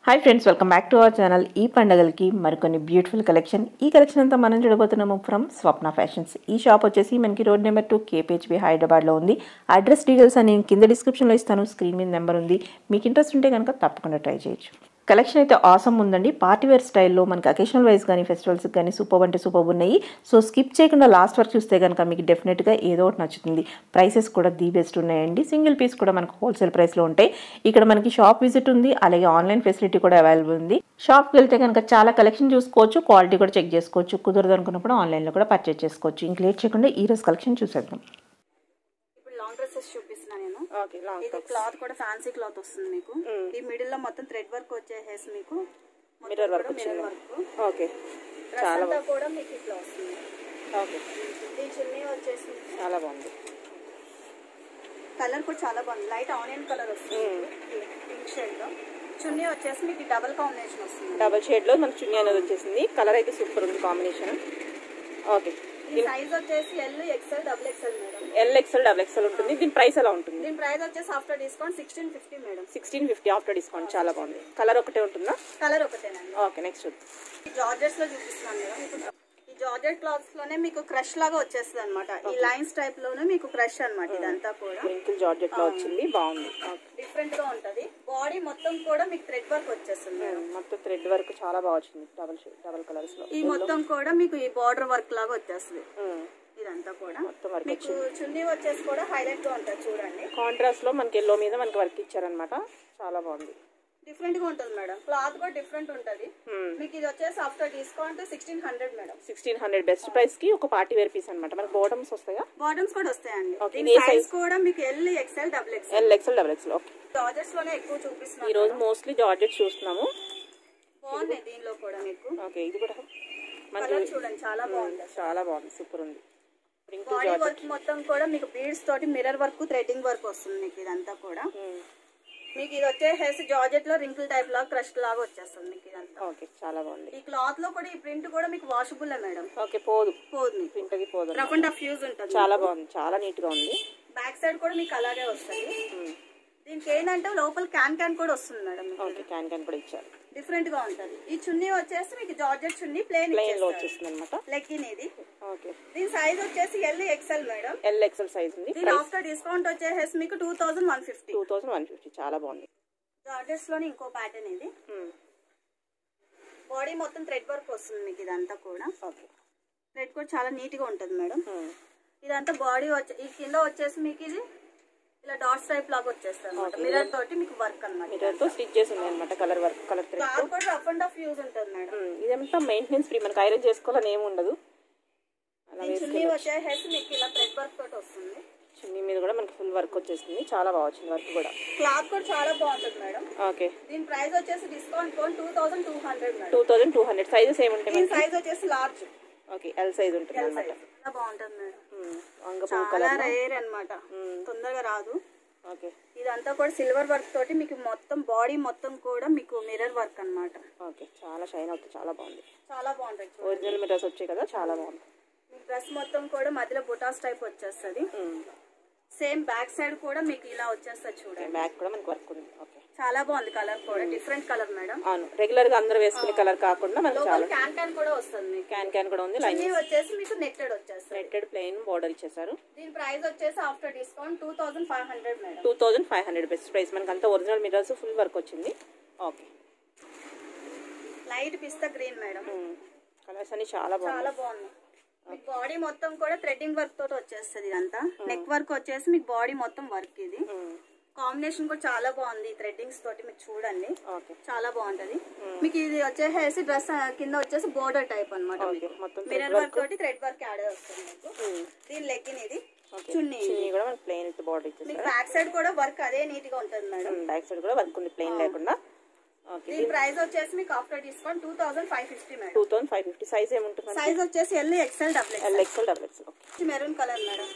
Hi friends welcome back to our channel ఈ పండగలకి మరికొన్ని బ్యూటిఫుల్ కలెక్షన్ ఈ కలెక్షన్ అంతా మనం చూడబోతున్నాము ఫ్రమ్ స్వప్న ఫ్యాషన్స్ ఈ షాప్ వచ్చేసి మనకి రోడ్ నెంబర్ టూ కేపీహెచ్బి హైదరాబాద్లో ఉంది అడ్రస్ డీటెయిల్స్ అని నేను కింద డిస్క్రిప్షన్లో ఇస్తాను స్క్రీన్ మీద నెంబర్ ఉంది మీకు ఇంట్రెస్ట్ ఉంటే కనుక తప్పకుండా ట్రై చేయొచ్చు కలెక్షన్ అయితే ఆసమ్ ఉందండి పార్టీ వేర్ స్టైల్లో మనకి అకేషనల్ వైజ్ కానీ ఫెస్టివల్స్కి కానీ సూపర్ అంటే సూపర్ ఉన్నాయి సో స్కిప్ చేయకుండా లాస్ట్ వరకు చూస్తే కనుక మీకు డెఫినెట్గా ఏదో ఒకటి నచ్చుతుంది ప్రైసెస్ కూడా ది బెస్ట్ ఉన్నాయండి సింగిల్ పీస్ కూడా మనకు హోల్సేల్ ప్రైస్లో ఉంటాయి ఇక్కడ మనకి షాప్ విజిట్ ఉంది అలాగే ఆన్లైన్ ఫెసిలిటీ కూడా అవైలబుల్ ఉంది షాప్కి వెళ్తే కనుక చాలా కలెక్షన్ చూసుకోవచ్చు క్వాలిటీ కూడా చెక్ చేసుకోవచ్చు కుదరదు అనుకున్నప్పుడు ఆన్లైన్లో కూడా పర్చేజ్ చేసుకోవచ్చు ఇంక లేట్ చేయకుండా ఈ రోజు కలెక్షన్ చూసేద్దాం ఇప్పుడు లాంగ్ డ్రెస్సెస్ చూపిస్తున్నా నేను ఓకే లాంగ్ ఇది క్లాత్ కూడా ఫ్యాన్సీ క్లాత్ వస్తుంది మీకు ఈ మిడిల్ లో మొత్తం థ్రెడ్ వర్క్ వచ్చేసేసి మీకు Mirror work mirror work okay dress అంతా కూడా మీకు ఇట్లా వస్తుంది ఓకే ఈ చున్నీ వచ్చేసి చాలా బాగుంది కలర్ కూడా చాలా బాగుంది లైట్ ఆనియన్ కలర్ వస్తుంది పింక్ షేడ్ లో చున్నీ వచ్చేసి మీకు డబల్ కాంబినేషన్ వస్తుంది డబల్ షేడ్లో మనకు చున్నీ అనేది వచ్చేసింది కలర్ అయితే సూపర్ ఉంది కాంబినేషన్ ఓకే ఈ సైజ్ వచ్చేసి L XL double XL madam L XL double XL ఉంటుంది దీని ప్రైస్ ఎలా ఉంటుంది దీని ప్రైస్ వచ్చేసి after discount sixteen fifty madam sixteen fifty after discount చాలా బాగుంది కలర్ ఒకటే ఉంటుందా కలర్ ఒకటేనండి ఓకే నెక్స్ట్ చూద్దాం ఈ జార్జెట్స్ లో చూపిస్తున్నాను మేడం ఇప్పుడు ఈ జార్జెట్ క్లాత్స్ లోనే మీకు క్రష్ లాగా వచ్చేస్తుంది అనమాట ఈ లైన్స్ టైప్ లోనే మీకు క్రష్ అన్నమాట ఇదంతా కూడా రింకిల్ జార్జెట్ లో వచ్చింది బాగుంది డిఫరెంట్ గా ఉంటది బాడీ మొత్తం కూడా మీకు థ్రెడ్ వర్క్ వచ్చేస్తుంది మేడం మొత్తం థ్రెడ్ వర్క్ చాలా బాగా వచ్చింది డబల్ డబల్ కలర్స్ లో ఈ మొత్తం కూడా మీకు ఈ బార్డర్ వర్క్ లాగా వచ్చేస్తుంది ఇదంతా కూడా మొత్తం వర్క్ మీకు చున్నీ వచ్చేసి కూడా హైలైట్ గా ఉంటుంది చూడండి కాంట్రాస్ట్ లో మనకి ఎల్లో మీద మనకి వర్క్ ఇచ్చారనమాట చాలా బాగుంది డిఫరెంట్ గా ఉంటుంది మేడం క్లాత్ కూడా డిఫరెంట్ ఉంటది మీకు ఇది వచ్చేసి after discount sixteen hundred madam sixteen hundred best price కి ఒక పార్టీ వేర్ పీస్ అనమాట మనకి బాటమ్స్ వస్తాయా బాటమ్స్ కూడా వస్తాయండి Okay, దీని ఇది ఏ సైజ్ కూడా మీకు L XL double XL L XL double XL okay georgettes లోనే ఎక్కువ ఈ చూపిస్తున్నాను రోజు మోస్ట్లీ జార్జెట్ చూస్తున్నాము బాగున్నాయి దీనిలో కూడా మీకు ఓకే ఇది కూడా మనకి కలర్ చూడండి చాలా బాగుంది చాలా బాగుంది సూపర్ ఉంది రింకిల్ బాడీ వర్క్ మొత్తం కూడా మీకు బీడ్స్ తోటి మిర్రర్ వర్క్ థ్రెడ్డింగ్ వర్క్ వస్తుంది మీకు ఇదంతా కూడా మీకు ఇది వచ్చేసి జార్జెట్ లో రింకిల్ టైప్ లాగా క్రష్ లాగా వచ్చేస్తుంది మీకు ఇదంతా ఓకే చాలా బాగుంది ఈ క్లాత్ లో కూడా ఈ ప్రింట్ కూడా మీకు వాషబుల్ మేడం ఓకే పోదు పోదు మీకు ప్రింట్కి పోదు రఫ్ అండ్ టఫ్ యూజ్ ఉంటుంది చాలా బాగుంది చాలా నీట్ గా ఉంది బ్యాక్ సైడ్ కూడా మీకు అలాగే వస్తుంది దీనికి ఏంటంటే లోపల క్యాన్ క్యాన్ కూడా వస్తుంది మేడం మీకు ఓకే క్యాన్ క్యాన్ కూడా ఇచ్చారు డిఫరెంట్ గా ఉంటది ఈ చున్నీ వచ్చేసి మీకు జార్జెట్ చున్నీ ప్లేన్ ప్లెయిన్ లో వచ్చేస్తుంది అనమాట లెగ్గిన్ ఇది ఓకే దీని సైజ్ వచ్చేసి L XL madam L XL size ఉంది దీని ఆఫ్టర్ డిస్కౌంట్ వచ్చేసి మీకు two thousand one fifty two thousand one fifty చాలా బాగుంది జార్జెట్స్ లోనే ఇంకో ప్యాటర్న్ ఇది బాడీ మొత్తం థ్రెడ్ వర్క్ వస్తుంది మీకు ఇదంతా కూడా ఓకే థ్రెడ్ కూడా చాలా నీట్ గా ఉంటది మేడం ఇదంతా బాడీ వచ్చే ఈ కింద వచ్చేసి మీకు ఇది ఇలా డాట్స్ టైప్ లాగా వచ్చేస్తుంది అనమాట మిర్రర్ తోటి మీకు వర్క్ అనమాట మిర్రర్ తో స్టిచ్ చేసి ఉంది అనమాట colour work colour thread cloth కూడా రఫ్ అండ్ ఆఫ్ యూజ్ ఉంటుంది మేడం ఇదంతా మెయింటెనెన్స్ ఫ్రీ మనకి ఐరన్ చేసుకోవాలని ఏమి ఉండదు అలా దీని చున్నీ వచ్చేసి మీకు ఇలా థ్రెడ్ వర్క్ తోటి వస్తుంది చున్నీ మీద కూడా మనకి ఫుల్ వర్క్ వచ్చేసింది చాలా బాగా వచ్చింది వర్క్ కూడా క్లాత్ కూడా చాలా బాగుంటుంది మేడం ఓకే దీని ప్రైస్ వచ్చేసి డిస్కౌంట్ కోన్ two thousand two hundred madam two thousand two hundred sizes ఏముంటాయి దీని మనకి సైజ్ వచ్చేసి లార్జ్ ఓకే ఎల్ సైజ్ ఉంటుంది అనమాట చాలా బాగుంటుంది మేడం వంగపూ చాలా కలర్ రేర్ అన్నమాట తొందరగా రాదు ఓకే ఇదంతా కూడా సిల్వర్ వర్క్ తోటి మీకు మొత్తం బాడీ మొత్తం కూడా మీకు మిర్రర్ వర్క్ అన్నమాట ఓకే చాలా షైన్ అవుతుంది చాలా బాగుంది చాలా బాగుంటుంది చూడండి. ఒరిజినల్ మిర్రర్స్ వచ్చాయి కదా చాలా బాగుంది మీకు డ్రెస్ మొత్తం కూడా మధ్యలో బుటాస్ టైప్ వచ్చేస్తుంది సేమ్ బ్యాక్ సైడ్ కూడా మీకు ఇలా వచ్చేస్తుంది చూడండి బ్యాక్ కూడా మనకి వర్క్ ఉంది ఓకే చాలా బాగుంది కలర్ కూడా డిఫరెంట్ కలర్ మేడం అవును రెగ్యులర్ గా అందరూ వేసుకునే కలర్ కాకుండా మనకి లోపల చాలా క్యాన్ క్యాన్ కూడా వస్తుంది మీకు క్యాన్ క్యాన్ కూడా ఉంది లైన్ ఇది వచ్చేసి మీకు నెట్టెడ్ వచ్చేస్తుంది నెట్టెడ్ ప్లెయిన్ బార్డర్ ఇచ్చేసారు దీని ప్రైస్ వచ్చేసి after discount two thousand five hundred madam two thousand five hundred best price మనకి అంతా ఒరిజినల్ మిర్రర్స్ ఫుల్ వర్క్ వచ్చింది ఓకే లైట్ పిస్తా గ్రీన్ మేడం కలర్స్ అన్ని చాలా బాగుంది చాలా బాగుంది మీకు బాడీ మొత్తం కూడా థ్రెడ్డింగ్ వర్క్ తోటి వచ్చేస్తుంది ఇదంతా నెక్ వర్క్ వచ్చేసి మీకు బాడీ మొత్తం వర్క్ ఇది కాంబినేషన్ కూడా చాలా బాగుంది థ్రెడ్డింగ్స్ తోటి మీకు చూడండి ఓకే చాలా బాగుంటది మీకు ఇది వచ్చేసి డ్రెస్ కింద వచ్చేసి బోర్డర్ టైప్ అనమాట ఓకే మొత్తం మిరర్ వర్క్ తోటి థ్రెడ్ వర్క్ యాడ్ వస్తుంది మీకు దీని లెగ్గిన్ ఇది ఓకే చున్నీ ఇది. చిన్ని కూడా మనకి ప్లెయిన్ విత్ బార్డర్ మీకు ఇచ్చేసారు బ్యాక్ సైడ్ కూడా వర్క్ అదే నీట్ గా ఉంటుంది మేడం బ్యాక్ సైడ్ కూడా వర్క్ ఉంది ప్లెయిన్ లేకుండా ఓకే దీని ప్రైస్ వచ్చేసి మీకు after discount two thousand five fifty madam two thousand five fifty size ఏముంటుంది సైజ్ వచ్చేసి L XL double L XL double XL okay maroon colour madam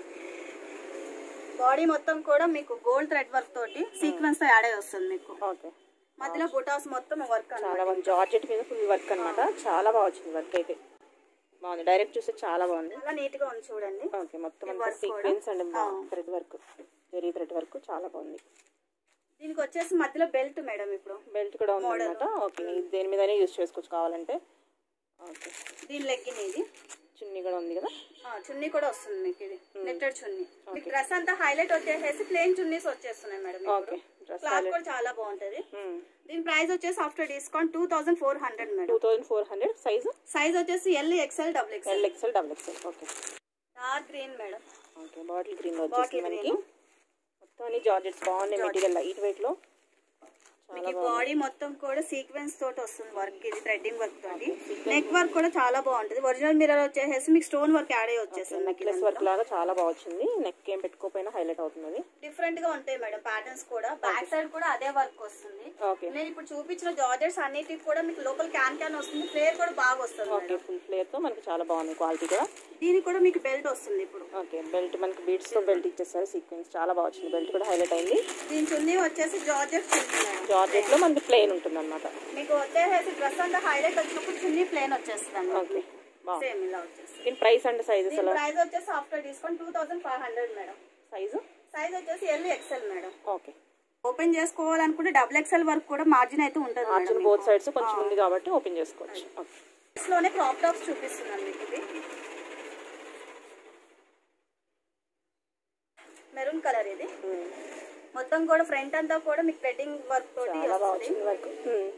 body మొత్తం కూడా మీకు గోల్డ్ థ్రెడ్ వర్క్ తోటి సీక్వెన్స్ తో యాడ్ అయి వస్తుంది మీకు ఓకే మధ్యలో బుటాస్ మొత్తం వర్క్ అన్నమాట చాలా బాగుంది జార్జెట్ మీద ఫుల్ వర్క్ అన్నమాట చాలా బాగా వచ్చింది వర్క్ అయితే బాగుంది డైరెక్ట్ చూస్తే చాలా బాగుంది చాలా నీట్ గా ఉంది చూడండి ఓకే మొత్తం అంతా sequence and thread work zari thread work చాలా బాగుంది దీనికి వచ్చేసి మధ్యలో బెల్ట్ మేడం ఇప్పుడు బెల్ట్ కూడా ఉందన్నమాట ఓకే ఇది దేని మీదనే యూస్ చేసుకోవచ్చు కావాలంటే ఓకే దీని లెగ్గిన్ ఇది చున్నీ కూడా ఉంది కదా ఆ, చున్నీ కూడా వస్తుంది మీకు ఇది నెట్టెడ్ చున్నీ మీకు డ్రెస్ అంతా హైలైట్ వచ్చేసేసి ప్లేన్ చున్నీస్ వచ్చేస్తున్నాయి మేడం ఓకే డ్రెస్ క్లాత్ కూడా చాలా బాగుంటది దీని ప్రైస్ వచ్చేసి after discount two thousand four hundred madam two thousand four hundred size size వచ్చేసి L XL double XL L XL double XL okay dark green madam okay bottle green వచ్చేసి Bottle మనకి green. మొత్తం అన్ని georgettes బాగున్నాయి material light weight లో మీకు body మొత్తం కూడా సీక్వెన్స్ తోటి వస్తుంది వర్క్ ఇది థ్రెడ్డింగ్ వర్క్ తోటి నెక్ వర్క్ కూడా చాలా బాగుంటుంది ఒరిజినల్ మిర్రర్ వచ్చేసి మీకు స్టోన్ వర్క్ యాడ్ అయ్యి వచ్చేస్తుంది నెక్లెస్ వర్క్ లాగా చాలా బాగా వచ్చింది నెక్ ఏం పెట్టుకోపోయినా హైలైట్ అవుతుంది డిఫరెంట్ గా ఉంటాయి మేడం ప్యాటర్న్స్ కూడా బ్యాక్ సైడ్ కూడా అదే వర్క్ వస్తుంది ఓకే నేను ఇప్పుడు చూపించిన జార్జెట్స్ అన్నిటికి కూడా మీకు లోపల క్యాన్ క్యాన్ వస్తుంది ఫ్లేర్ కూడా బాగా వస్తుంది ఓకే మేడం ఫుల్ ఫ్లేర్ తో మనకి చాలా బాగుంది క్వాలిటీ కూడా దీనికి కూడా మీకు బెల్ట్ వస్తుంది ఇప్పుడు ఓకే బెల్ట్ మనకి బీడ్స్ తో బెల్ట్ ఇచ్చేస్తారు సీక్వెన్స్ చాలా బాగా వచ్చింది బెల్ట్ కూడా హైలైట్ అయింది దీని చున్నీ వచ్చేసి జార్జెట్ చున్నీ మేడం జార్జెట్ లో మనకి ప్లెయిన్ ఉంటుంది అనమాట మీకు వచ్చేసి డ్రెస్ అంతా హైలైట్ వచ్చినప్పుడు చున్నీ ప్లేన్ వచ్చేస్తుంది ఓకే బాగుంది సేమ్ ఇలా వచ్చేస్తుంది దీని ప్రైస్ అండ్ సైజెస్ దీని ఎలా ప్రైస్ వచ్చేసి after discount two thousand five hundred madam size size వచ్చేసి L XL madam okay open చేసుకోవాలనుకుంటే డబుల్ ఎక్స్ఎల్ వరకు కూడా మార్జిన్ అయితే ఉంటుంది మార్జిన్ మేడం బోత్ సైడ్స్ కొంచెం ఉంది కాబట్టి ఓపెన్ చేసుకోవచ్చు ఓకే మీకు. లోనే క్రాప్ టాప్స్ చూపిస్తున్నాను మీకు ఇది మెరూన్ కలర్ ఇది మొత్తం కూడా ఫ్రంట్ అంతా కూడా మీకు థ్రెడ్డింగ్ వర్క్ తోటి చాలా బాగా వస్తుంది వచ్చింది వర్క్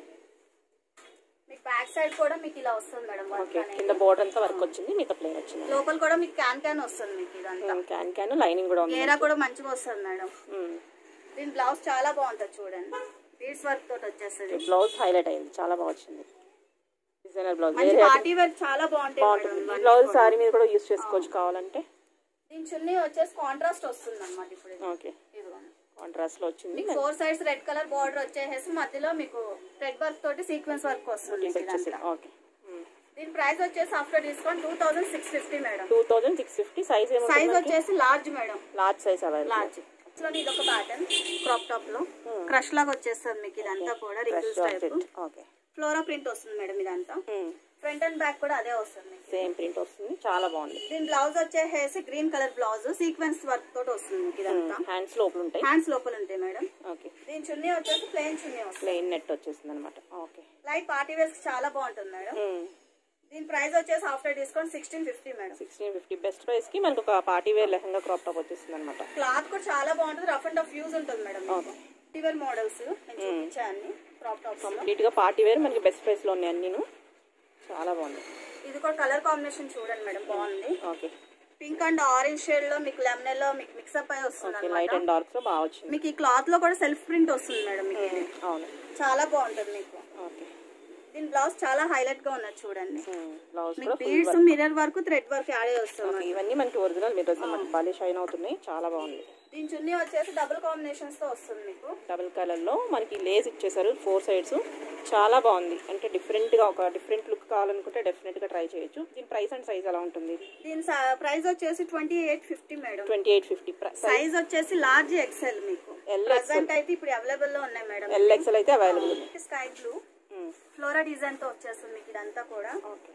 మీకు బ్యాక్ సైడ్ కూడా మీకు ఇలా వస్తుంది మేడం వర్క్ ఓకే అనేది కింద బోర్డర్ అంతా వర్క్ వచ్చింది మిగతా ప్లేన్ వచ్చింది లోపల కూడా మీకు క్యాన్ క్యాన్ వస్తుంది మీకు ఇదంతా క్యాన్ క్యాన్ లైనింగ్ కూడా ఉంది ఏరా కూడా మంచిగా వస్తుంది మేడం మ్మ్. దీని బ్లౌజ్ చాలా బాగుంటుంది చూడండి బీడ్స్ వర్క్ తోటి వచ్చేస్తుంది బ్లౌజ్ హైలైట్ అయింది చాలా బాగా వచ్చింది డిజైనర్ బ్లౌజ్ మంచి పార్టీ వేర్ చాలా బాగుంటాయి బాగుంటుంది మేడం ఈ బ్లౌజ్ సారీ మీద కూడా యూస్ చేసుకోవచ్చు కావాలంటే దీని చున్నీ వచ్చేసి కాంట్రాస్ట్ వస్తుంది అనమాట ఇప్పుడు ఇది. ఓకే ఇదిగోండి కాంట్రాస్ట్ లో వచ్చింది మీకు four sides red colour border వచ్చేసి మధ్యలో మీకు రెడ్ వర్క్ తోటి సీక్వెన్స్ వర్క్ వస్తుంది మీకు వచ్చేసి ఇదంతా. ఓకే దీని ప్రైస్ వచ్చేసి after discount two thousand six fifty madam two thousand six fifty size size ఏమో వచ్చేసి large madam large size available large actually ఇది ఒక ప్యాటర్న్ క్రాప్ టాప్ లో క్రష్ లాగా వచ్చేస్తుంది మీకు ఇదంతా కూడా wrinkles type okay flora print వస్తుంది మేడం ఇదంతా ఫ్రంట్ అండ్ బ్యాక్ కూడా అదే వస్తుంది మీకు సేమ్ ప్రింట్ వస్తుంది చాలా బాగుంది దీని బ్లౌజ్ వచ్చేసి green colour blouse sequence work తోటి వస్తుంది మీకు ఇదంతా హ్యాండ్స్ లోపల ఉంటాయి హ్యాండ్స్ లోపల ఉంటాయి మేడం ఓకే దీని చున్నీ వచ్చేసి ప్లెయిన్ చున్నీ వస్తుంది ప్లెయిన్ నెట్ వచ్చేసింది అనమాట ఓకే లైట్ పార్టీ వేర్స్ చాలా బాగుంటుంది మేడం దీని ప్రైస్ వచ్చేసి after discount sixteen fifty madam sixteen fifty best price కి మనకు ఒక party wear lehenga crop top వచ్చేసింది అనమాట క్లాత్ కూడా చాలా బాగుంటుంది రఫ్ అండ్ టఫ్ యూజ్ ఉంటుంది madam okay party wear models నేను చూపించాను అన్ని క్రాప్ టాప్స్ లో కంప్లీట్ గా పార్టీ వేర్ మనకి బెస్ట్ ప్రైస్ లో ఉన్నాయి అన్ని చాలా బాగుంది ఇది కూడా కలర్ కాంబినేషన్ చూడండి మేడం బాగుంది okay pink and orange shade లో మీకు లెమన్ లో మీకు మిక్సప్ అయి వస్తుంది ఓకే లైట్ అనమాట అండ్ డార్క్ లో బాగా వచ్చింది మీకు ఈ క్లాత్ లో కూడా సెల్ఫ్ ప్రింట్ వస్తుంది మేడం మీకు ఇది అవును చాలా బాగుంటుంది మీకు ఓకే దీని బ్లౌజ్ చాలా హైలైట్ గా ఉన్నది చూడండి బ్లౌజ్ మీకు కూడా బీడ్స్ మిర్రర్ వరకు థ్రెడ్ వర్క్ యాడ్ అయ్యి వస్తుంది ఓకే ఇవన్నీ మనకి ఒరిజినల్ మిర్రర్స్ అన్నమాట భలే షైన్ అవుతున్నాయి చాలా బాగుంది దీని చున్నీ వచ్చేసి డబుల్ కాంబినేషన్స్ తో వస్తుంది మీకు డబుల్ కలర్ లో మనకి లేస్ ఇచ్చేసారు ఫోర్ సైడ్స్ చాలా బాగుంది అంటే డిఫరెంట్ గా ఒక డిఫరెంట్ లుక్ కావాలనుకుంటే డెఫినెట్ గా ట్రై చేయొచ్చు దీని ప్రైస్ అండ్ సైజ్ ఎలా ఉంటుంది దీని ప్రైస్ వచ్చేసి twenty eight fifty madam twenty eight fifty size వచ్చేసి లార్జ్ ఎక్సెల్ మీకు L ప్రెసెంట్ అయితే ఇప్పుడు అవైలబుల్ లో ఉన్నాయి మేడం ఎల్ ఎక్స్ఎల్ అయితే అవైలబుల్ ఉంది స్కై బ్లూ ఫ్లోరా డిజైన్ తో వచ్చేస్తుంది మీకు ఇదంతా కూడా ఓకే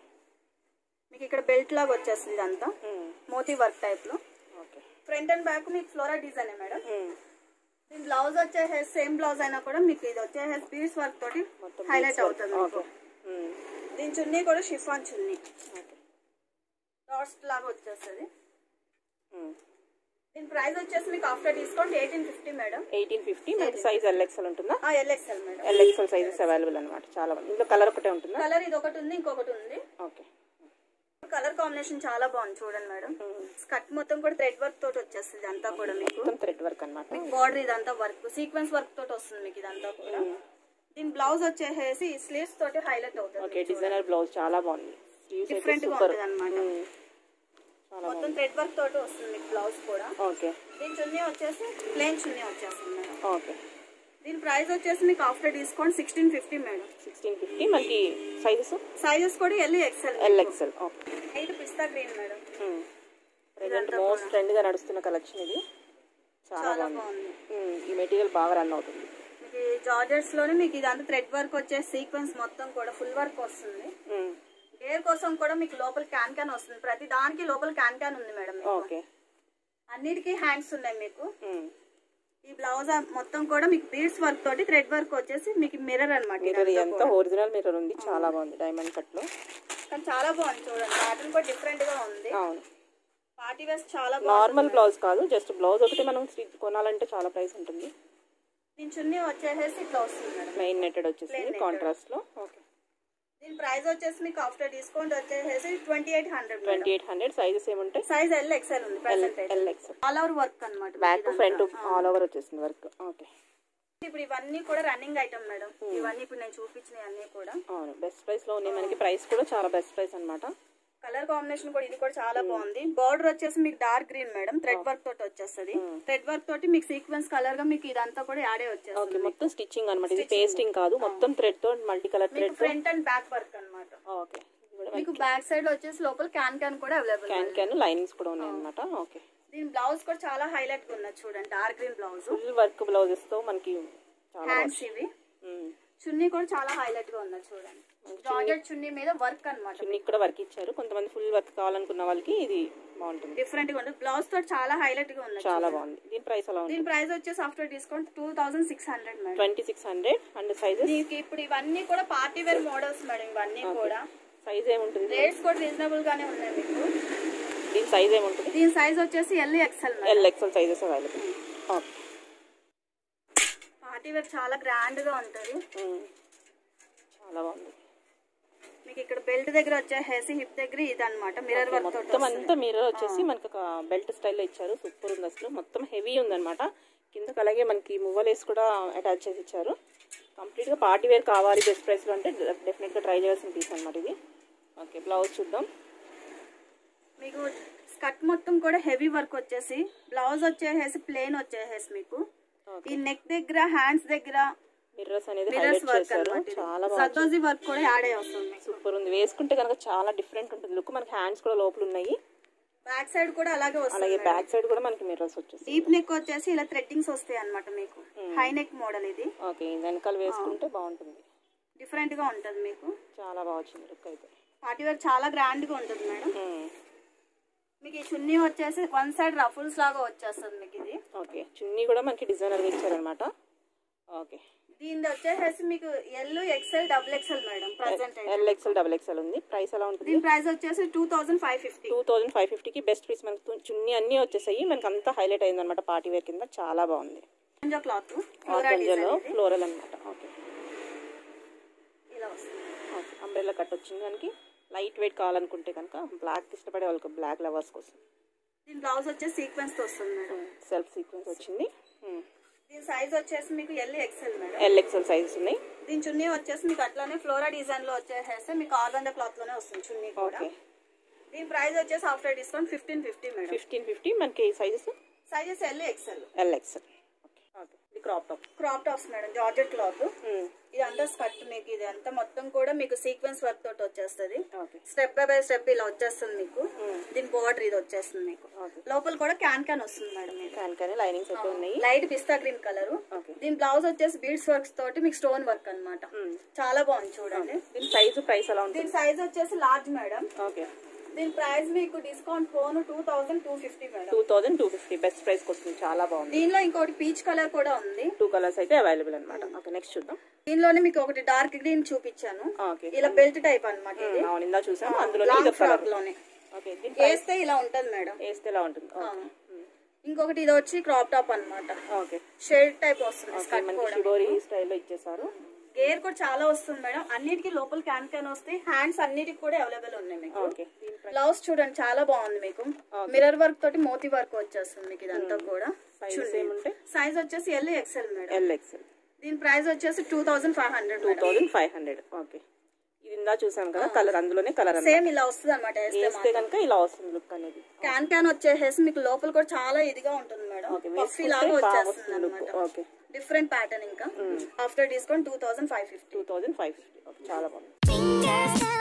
మీకు ఇక్కడ బెల్ట్ లాగా వచ్చేస్తుంది ఇదంతా మోతీ వర్క్ టైప్ లో ఓకే ఫ్రంట్ అండ్ బ్యాక్ మీకు ఫ్లోరా డిజైన్ మేడం దీని బ్లౌజ్ వచ్చేసి సేమ్ బ్లౌజ్ అయినా కూడా మీకు ఇది వచ్చేసి బీడ్స్ వర్క్ తోటి హైలైట్ అవుతుంది మీకు దీని చున్నీ కూడా షిఫాన్ చున్నీ డాట్స్ లాగా వచ్చేస్తుంది దీని ప్రైస్ వచ్చేసి మీకు after discount eighteen fifty madam eighteen fifty మనకి సైజ్ ఎల్ ఎక్స్ఎల్ ఉంటుందా L XL madam L XL sizes available అనమాట చాలా బాగుంది ఇందులో కలర్ ఒకటే ఉంటుందా కలర్ ఇది ఒకటి ఉంది ఇంకొకటి ఉంది ఓకే కలర్ కాంబినేషన్ చాలా బాగుంది చూడండి మేడం స్కర్ట్ మొత్తం కూడా థ్రెడ్ వర్క్ తోటి వచ్చేస్తుంది అంతా కూడా మీకు మొత్తం థ్రెడ్ వర్క్ అనమాట మీకు బార్డర్ ఇదంతా వర్క్ సీక్వెన్స్ వర్క్ తోటి వస్తుంది మీకు ఇదంతా కూడా దీని బ్లౌజ్ వచ్చేసి స్లీవ్స్ తోటి హైలైట్ అవుతుంది ఓకే డిజైనర్ బ్లౌజ్ చాలా బాగుంది స్లీవ్స్ అయితే డిఫరెంట్ గా సూపర్ ఉంటుంది అనమాట చాలా మొత్తం థ్రెడ్ వర్క్ తోటి వస్తుంది మీకు బ్లౌజ్ కూడా ఓకే దీని చున్నీ వచ్చేసి ప్లేన్ చున్నీ వచ్చేస్తుంది మేడం ఓకే దీని ప్రైస్ వచ్చేసి మీకు after discount sixteen fifty madam sixteen fifty మనకి సైజెస్ సైజెస్ కూడా L XL L XL okay eight పిస్తా green madam present most trend గా నడుస్తున్న కలెక్షన్ ఇది చాలా చాలా బాగుంది బాగుంది ఉమ్, ఈ మెటీరియల్ బాగా రన్ అవుతుంది మీకు జార్జెట్స్ లోనే మీకు ఇదంతా థ్రెడ్ వర్క్ వచ్చే సీక్వెన్స్ మొత్తం కూడా ఫుల్ వర్క్ వస్తుంది ఉమ్, గేర్ కోసం కూడా మీకు లోపల క్యాన్ క్యాన్ వస్తుంది ప్రతి దానికి లోపల క్యాన్ క్యాన్ ఉంది మేడం మీకు. ఓకే అన్నిటికీ హ్యాండ్స్ ఉన్నాయి మీకు ఉమ్, ఈ బ్లౌజ్ మొత్తం కూడా మీకు బీడ్స్ వర్క్ తోటి థ్రెడ్ వర్క్ వచ్చేసి మీకు మిర్రర్ అనమాట మిర్రర్ ఎంత ఒరిజినల్ మిర్రర్ ఉంది చాలా బాగుంది డైమండ్ కట్ లో కానీ చాలా బాగుంది చూడండి ప్యాటర్న్ కూడా డిఫరెంట్ గా ఉంది అవును పార్టీ వేస్ చాలా బాగుంది నార్మల్ బ్లౌజ్ కాదు జస్ట్ బ్లౌజ్ ఒకటి మనం స్టిచ్ కొనాలంటే చాలా ప్రైస్ ఉంటుంది దీని చున్నీ వచ్చేసేసి ఇట్లా వస్తుంది మేడం మెయిన్ నెట్టెడ్ వచ్చేసి కాంట్రాస్ట్ లో ఓకే దీని ప్రైస్ వచ్చేసి మీకు ఆఫ్టర్ డిస్కౌంట్ వచ్చేసేసి twenty eight hundred twenty eight hundred sizes ఏముంటాయి సైజ్ ఎల్ ఎక్సెల్ ఉంది ప్రెసెంట్ అయితే L X all over work అనమాట బ్యాక్ ఫ్రంట్ ఆల్ ఓవర్ వచ్చేసింది వర్క్ ఓకే ఇప్పుడు ఇవన్నీ కూడా రన్నింగ్ ఐటమ్ మేడం ఇవన్నీ ఇప్పుడు నేను చూపించిన అన్ని కూడా అవును బెస్ట్ ప్రైస్ లో ఉన్నాయి మనకి ప్రైస్ కూడా చాలా బెస్ట్ ప్రైస్ అన్నమాట కలర్ కాంబినేషన్ కూడా ఇది కూడా చాలా బాగుంది బార్డర్ వచ్చేసి మీకు dark green madam thread work తోటి వచ్చేస్తుంది థ్రెడ్ వర్క్ తోటి మీకు సీక్వెన్స్ కలర్ గా మీకు ఇదంతా కూడా యాడే వచ్చేస్తుంది ఓకే మొత్తం స్టిచ్చింగ్ అన్నమాట ఇది పేస్టింగ్ కాదు మొత్తం థ్రెడ్ తో మల్టీ కలర్ మీకు thread front and back work అన్నమాట ఓకే మీకు బ్యాక్ సైడ్ వచ్చేసి లోపల క్యాన్ క్యాన్ కూడా అవైలబుల్ క్యాన్ క్యాన్ లైనింగ్స్ కూడా ఉన్నాయి అన్నమాట ఓకే దీని బ్లౌజ్ కూడా చాలా హైలైట్ గా ఉన్నది చూడండి dark green blouse full work blouses తో మనకి చాలా హ్యాండ్స్ ఇవి ఉమ్. చున్నీ కూడా చాలా హైలైట్ గా ఉన్నది చూడండి జార్జెట్ చున్నీ మీద వర్క్ అన్నమాట చున్నీ కూడా వర్క్ ఇచ్చారు కొంతమంది ఫుల్ వర్క్ కావాలనుకున్న వాళ్ళకి ఇది బాగుంటుంది డిఫరెంట్ గా ఉంటుంది బ్లౌజ్ తో చాలా హైలైట్ గా ఉన్నది చాలా బాగుంది దీని ప్రైస్ అలా ఉంది దీని ప్రైస్ వచ్చేసి after discount two thousand six hundred madam twenty six hundred and sizes మీకు ఇప్పుడు ఇవన్నీ కూడా పార్టీ వేర్ మోడల్స్ మేడం ఇవన్నీ కూడా సైజ్ ఏముంటుంది రేట్స్ కూడా రీజనబుల్ గానే ఉన్నాయి మీకు దీని సైజ్ ఏముంటుంది దీని సైజ్ వచ్చేసి L XL madam L XL sizes available okay party wear చాలా గ్రాండ్ గా ఉంటది చాలా బాగుంది మీకు ఇక్కడ బెల్ట్ దగ్గర వచ్చేసి హిప్ దగ్గర ఇది అనమాట మిర్రర్ వర్క్ తోటి మొత్తం అంతా మిర్రర్ వచ్చేసి మనకి ఒక బెల్ట్ స్టైల్లో ఇచ్చారు సూపర్ ఉంది అసలు మొత్తం హెవీ ఉందన్నమాట కిందకి అలాగే మనకి మువ్వలేసి కూడా అటాచ్ చేసి ఇచ్చారు కంప్లీట్గా పార్టీ వేర్ కావాలి బెస్ట్ ప్రైస్లో అంటే డెఫినెట్గా ట్రై చేయాల్సిన పీస్ అనమాట ఇది ఓకే బ్లౌజ్ చూద్దాం మీకు స్కర్ట్ మొత్తం కూడా హెవీ వర్క్ వచ్చేసి బ్లౌజ్ వచ్చేసి ప్లేన్ వచ్చేసి మీకు ఈ నెక్ దగ్గర హ్యాండ్స్ దగ్గర మిర్రర్స్ అనేది మిర్రర్స్ హైలైట్ వర్క్ చేశారు అనమాట చాలా బాగుంది సర్దోజీ వర్క్ కూడా యాడ్ అయ్యి వస్తుంది మీకు సూపర్ ఉంది వేసుకుంటే కనుక చాలా డిఫరెంట్ ఉంటుంది లుక్ మనకి హ్యాండ్స్ కూడా లోపల ఉన్నాయి బ్యాక్ సైడ్ కూడా అలాగే వస్తుంది అలాగే బ్యాక్ సైడ్ కూడా మనకి మిర్రర్స్ వచ్చేసి డీప్ నెక్ వచ్చేసి ఇలా థ్రెడ్డింగ్స్ వస్తాయి అన్నమాట మీకు హై నెక్ మోడల్ ఇది ఓకే వెనకాల వేసుకుంటే బాగుంటుంది డిఫరెంట్ గా ఉంటది మీకు చాలా బాగా వచ్చింది లుక్ అయితే పార్టీ వేర్ చాలా గ్రాండ్ గా ఉంటుంది మేడం మ్మ్. మీకు ఈ చున్నీ వచ్చేసి వన్ సైడ్ రఫుల్స్ లాగా వచ్చేస్తుంది మీకు ఇది ఓకే చున్నీ కూడా మనకి డిజైనర్గా ఇచ్చారనమాట ఓకే దీని వచ్చేసి మీకు L XL double XL madam present అయితే ఎల్ ఎక్స్ఎల్ డబల్ ఎక్స్ఎల్ ఉంది ప్రైస్ ఎలా ఉంటుంది దీని ప్రైస్ వచ్చేసి two thousand five fifty two thousand five ఫిఫ్టీకి బెస్ట్ పీస్ మనకి తు- చున్నీ అన్నీ వచ్చేసాయి మనకి అంతా హైలైట్ అయింది అనమాట పార్టీ వేర్ కింద చాలా బాగుంది క్లాత్ ఫ్లోరా డిజైన్ ఆర్గంజాలో ఫ్లోరల్ అనమాట ఓకే ఇలా వస్తుంది ఓకే అంబ్రెల్లా కట్ వచ్చింది దానికి లైట్ వెయిట్ కావాలనుకుంటే కనుక బ్లాక్ ఇష్టపడే వాళ్ళకి బ్లాక్ లవర్స్ కోసం దీని బ్లౌజ్ వచ్చేసి సీక్వెన్స్ తో వస్తుంది మేడం సెల్ఫ్ సీక్వెన్స్ వచ్చింది దీని సైజ్ వచ్చేసి మీకు L XL madam L XL sizes ఉన్నాయి దీని చున్నీ వచ్చేసి మీకు అట్లానే ఫ్లోరా డిజైన్ లో వచ్చేసేస్తే మీకు ఆర్గంజా క్లాత్ లోనే వస్తుంది చున్నీ కూడా ఓకే దీని ప్రైస్ వచ్చేసి after discount fifteen fifty madam fifteen fifty మనకి sizes sizes L XL L XL okay okay ఇది crop top crop tops madam georgette cloth ఇదంతా స్కర్ట్ మీకు ఇది అంతా మొత్తం కూడా మీకు సీక్వెన్స్ వర్క్ తోటి వచ్చేస్తుంది okay step by by step ఇలా వచ్చేస్తుంది మీకు దీని బోర్డర్ ఇది వచ్చేస్తుంది మీకు ఓకే లోపల కూడా క్యాన్ క్యాన్ వస్తుంది మేడం మీకు క్యాన్ కానీ లైనింగ్స్ అయితే ఉన్నాయి లైట్ పిస్తా గ్రీన్ కలర్ ఓకే దీని బ్లౌజ్ వచ్చేసి బీడ్స్ వర్క్స్ తోటి మీకు స్టోన్ వర్క్ అన్నమాట చాలా బాగుంది చూడండి దీని సైజు ప్రైస్ ఎలా ఉంటుంది దీని సైజ్ వచ్చేసి లార్జ్ మేడం ఓకే దీని ప్రైస్ మీకు డిస్కౌంట్ ఫోన్ two thousand two fifty madam two thousand two fifty best ప్రైస్కి వస్తుంది చాలా బాగుంది దీనిలో ఇంకోటి పీచ్ కలర్ కూడా ఉంది టూ కలర్స్ అయితే అవైలబుల్ అనమాట ఓకే నెక్స్ట్ చూద్దాం దీనిలోనే మీకు ఒకటి డార్క్ గ్రీన్ చూపించాను ఓకే ఇలా బెల్ట్ టైప్ అన్నమాట ఇది అవును ఇందా చూసాము అందులో లాంగ్ ఇది కలర్ ఫ్రాక్ లోనే ఓకే దీని వేస్తే ఇలా ఉంటది మేడం వేస్తే ఎలా ఉంటుంది ఓకే ఇంకొకటి ఇది వచ్చి క్రాప్ టాప్ అన్నమాట ఓకే షేడ్ టైప్ వస్తుంది స్కర్ట్ మనకి కూడా షిబోరి స్టైల్లో ఇచ్చేసారు గేర్ కూడా చాలా వస్తుంది మేడం అన్నిటికీ లోపల క్యాన్ క్యాన్ వస్తాయి హ్యాండ్స్ అన్నిటికి కూడా అవైలబుల్ ఉన్నాయి మీకు ఓకే దీని ప్రైస్ బ్లౌజ్ చూడండి చాలా బాగుంది మీకు మిర్రర్ వర్క్ తోటి మోతీ వర్క్ వచ్చేస్తుంది మీకు ఇదంతా కూడా సైజెస్ ఏముంటాయి సైజ్ వచ్చేసి L XL madam L XL దీని ప్రైస్ వచ్చేసి two thousand five hundred two thousand five hundred okay ఇది ఇందా చూసాం కదా కలర్ అందులోనే కలర్ అన్నమాట సేమ్ ఇలా వస్తుంది అనమాట వేస్తే కనుక ఇలా వస్తుంది లుక్ అనేది క్యాన్ క్యాన్ వచ్చేసేసి మీకు లోపల కూడా చాలా ఇదిగా ఉంటుంది మేడం ఓకే పఫీ లాగా వేసుకుంటే బాగా వచ్చేస్తుంది వస్తుంది లుక్ అనమాట ఓకే డిఫరెంట్ ప్యాటర్న్ ఇంకా after discount two thousand five fifty two thousand five fifty okay చాలా బాగుంది Fingers